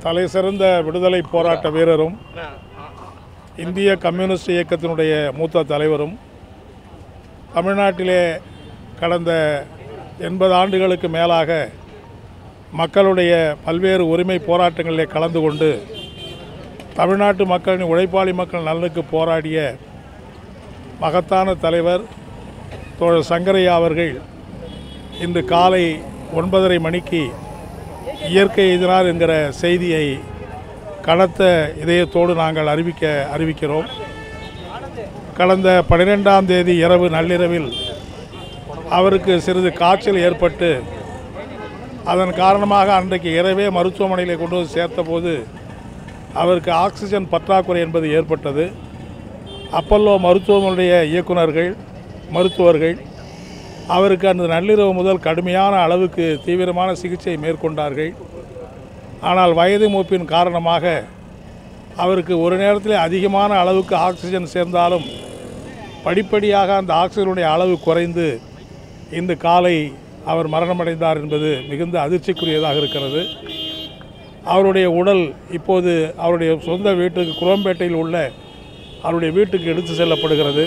தலை சிறந்த விடுதலை போராட்ட வீரரும் இந்திய கம்யூனிஸ்ட் இயக்கத்தினுடைய மூத்த தலைவரும் தமிழ்நாட்டிலே கடந்த எண்பது ஆண்டுகளுக்கு மேலாக மக்களுடைய பல்வேறு உரிமை போராட்டங்களிலே கலந்து கொண்டு தமிழ்நாட்டு மக்களின் உழைப்பாளி மக்கள் நலனுக்கு போராடிய மகத்தான தலைவர் தோழர் சங்கரையா அவர்கள் இன்று காலை ஒன்பதரை மணிக்கு இயற்கை எதிரார் என்கிற செய்தியை கனத்த இதயத்தோடு நாங்கள் அறிவிக்க அறிவிக்கிறோம் கடந்த பன்னிரெண்டாம் தேதி இரவு நள்ளிரவில் அவருக்கு சிறிது காய்ச்சல் ஏற்பட்டு அதன் காரணமாக அன்றைக்கு இரவே மருத்துவமனையில் கொண்டு வந்து சேர்த்தபோது அவருக்கு ஆக்சிஜன் பற்றாக்குறை என்பது ஏற்பட்டது அப்பல்லோ மருத்துவமனையுடைய இயக்குனர்கள் மருத்துவர்கள் அவருக்கு அந்த நள்ளிரவு முதல் கடுமையான அளவுக்கு தீவிரமான சிகிச்சை மேற்கொண்டார்கள் ஆனால் வயது மூப்பின் காரணமாக அவருக்கு ஒரு நேரத்தில் அதிகமான அளவுக்கு ஆக்சிஜன் சேர்ந்தாலும் படிப்படியாக அந்த ஆக்சிஜனுடைய அளவு குறைந்து இன்று காலை அவர் மரணமடைந்தார் என்பது மிகுந்த அதிர்ச்சிக்குரியதாக இருக்கிறது அவருடைய உடல் இப்போது அவருடைய சொந்த வீட்டுக்கு குரோம்பேட்டையில் உள்ள அவருடைய வீட்டுக்கு எடுத்து செல்லப்படுகிறது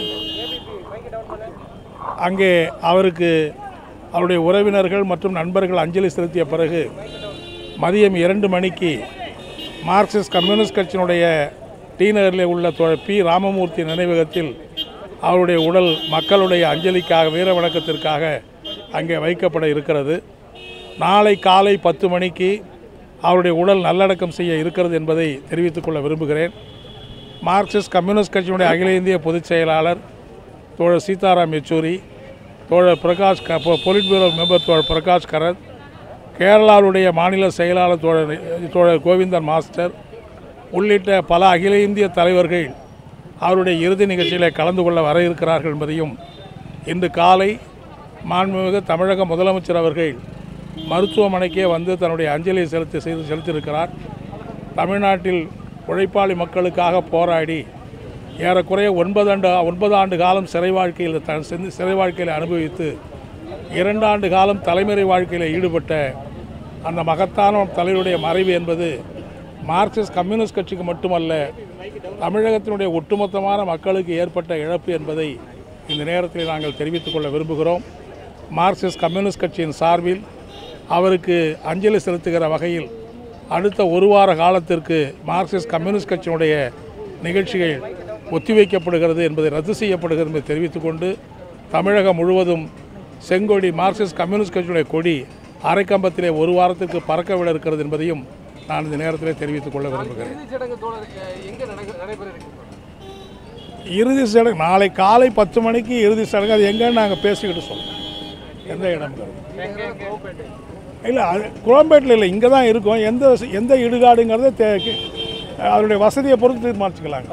அங்கே அவருக்கு அவருடைய உறவினர்கள் மற்றும் நண்பர்கள் அஞ்சலி செலுத்திய பிறகு மதியம் இரண்டு மணிக்கு மார்க்சிஸ்ட் கம்யூனிஸ்ட் கட்சியினுடைய டி நகரில் உள்ள தோழர் பி ராமமூர்த்தி நினைவகத்தில் அவருடைய உடல் மக்களுடைய அஞ்சலிக்காக வீர வணக்கத்திற்காக அங்கே வைக்கப்பட இருக்கிறது நாளை காலை பத்து மணிக்கு அவருடைய உடல் நல்லடக்கம் செய்ய இருக்கிறது என்பதை தெரிவித்துக் கொள்ள விரும்புகிறேன் மார்க்சிஸ்ட் கம்யூனிஸ்ட் கட்சியினுடைய அகில இந்திய பொதுச் செயலாளர் தோழர் சீதாராம் யெச்சூரி தோழர் பிரகாஷ் க பொ- பொலிட் பியூரோ மெம்பர் தோழர் பிரகாஷ் கரத் கேரளாவுடைய மாநில செயலாளர் தோழர் தோழர் கோவிந்தன் மாஸ்டர் உள்ளிட்ட பல அகில இந்திய தலைவர்கள் அவருடைய இறுதி நிகழ்ச்சியில் கலந்து கொள்ள வர இருக்கிறார்கள் என்பதையும் இன்று காலை மாண்புமிகு தமிழக முதலமைச்சர் அவர்கள் மருத்துவமனைக்கே வந்து தன்னுடைய அஞ்சலியை செலுத்தி செய்து செலுத்தியிருக்கிறார் தமிழ்நாட்டில் உழைப்பாளி மக்களுக்காக போராடி ஏறக்குறைய ஒன்பது ஆண்டு ஒன்பது ஆண்டு காலம் சிறை வாழ்க்கையில் த செந்து- சிறை வாழ்க்கையில் அனுபவித்து இரண்டு ஆண்டு காலம் தலைமுறை வாழ்க்கையில் ஈடுபட்ட அந்த மகத்தான தலைவருடைய மறைவு என்பது மார்க்சிஸ்ட் கம்யூனிஸ்ட் கட்சிக்கு மட்டுமல்ல தமிழகத்தினுடைய ஒட்டுமொத்தமான மக்களுக்கு ஏற்பட்ட இழப்பு என்பதை இந்த நேரத்தில் நாங்கள் தெரிவித்துக் கொள்ள விரும்புகிறோம் மார்க்சிஸ்ட் கம்யூனிஸ்ட் கட்சியின் சார்பில் அவருக்கு அஞ்சலி செலுத்துகிற வகையில் அடுத்த ஒரு வார காலத்திற்கு மார்க்சிஸ்ட் கம்யூனிஸ்ட் கட்சியினுடைய நிகழ்ச்சிகள் ஒத்திவைக்கப்படுகிறது என்பதை ரத்து செய்யப்படுகிறது என்பதை தெரிவித்துக்கொண்டு தமிழகம் முழுவதும் செங்கொடி மார்க்சிஸ்ட் கம்யூனிஸ்ட் கட்சியுடைய கொடி அரைக்கம்பத்திலே ஒரு வாரத்திற்கு பறக்க விட இருக்கிறது என்பதையும் நான் இந்த நேரத்திலே தெரிவித்துக் கொள்ள விரும்புகிறேன் இறுதிச் சடங்கு தோழர் அஹ், எங்க நடக்க- நடைபெற இருக்கு இறுதி சடங்கு நாளை காலை பத்து மணிக்கு இறுதி சடங்கு அது எங்கன்னு நாங்கள் பேசிக்கிட்டு சொல்லுவோம் எந்த இடம் இல்லை அது குளம்பேட்டில் இல்லை இங்கே தான் இருக்கும் எந்த எந்த இடுகாடுங்கிறத தே அதனுடைய வசதியை பொறுத்து தீர்மானிச்சுக்கலாங்க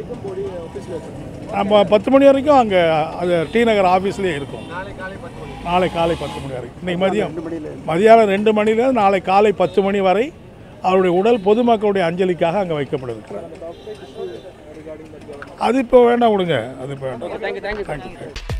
நம்ம பத்து மணி வரைக்கும் அங்கே அது டி நகர் ஆஃபீஸ்லேயே இருக்கும் நாளை காலை பத்து மணி நாளை காலை பத்து மணி வரைக்கும் இன்னைக்கு மதியம் மதியானம் ரெண்டு மணிலேருந்து நாளை காலை பத்து மணி வரை அவருடைய உடல் பொதுமக்களுடைய அஞ்சலிக்காக அங்கே வைக்கப்படுகிறது அது இப்போ வேண்டாம் விடுங்க அது இப்போ வேண்டாம் தேங்க்யூ தேங்க்யூ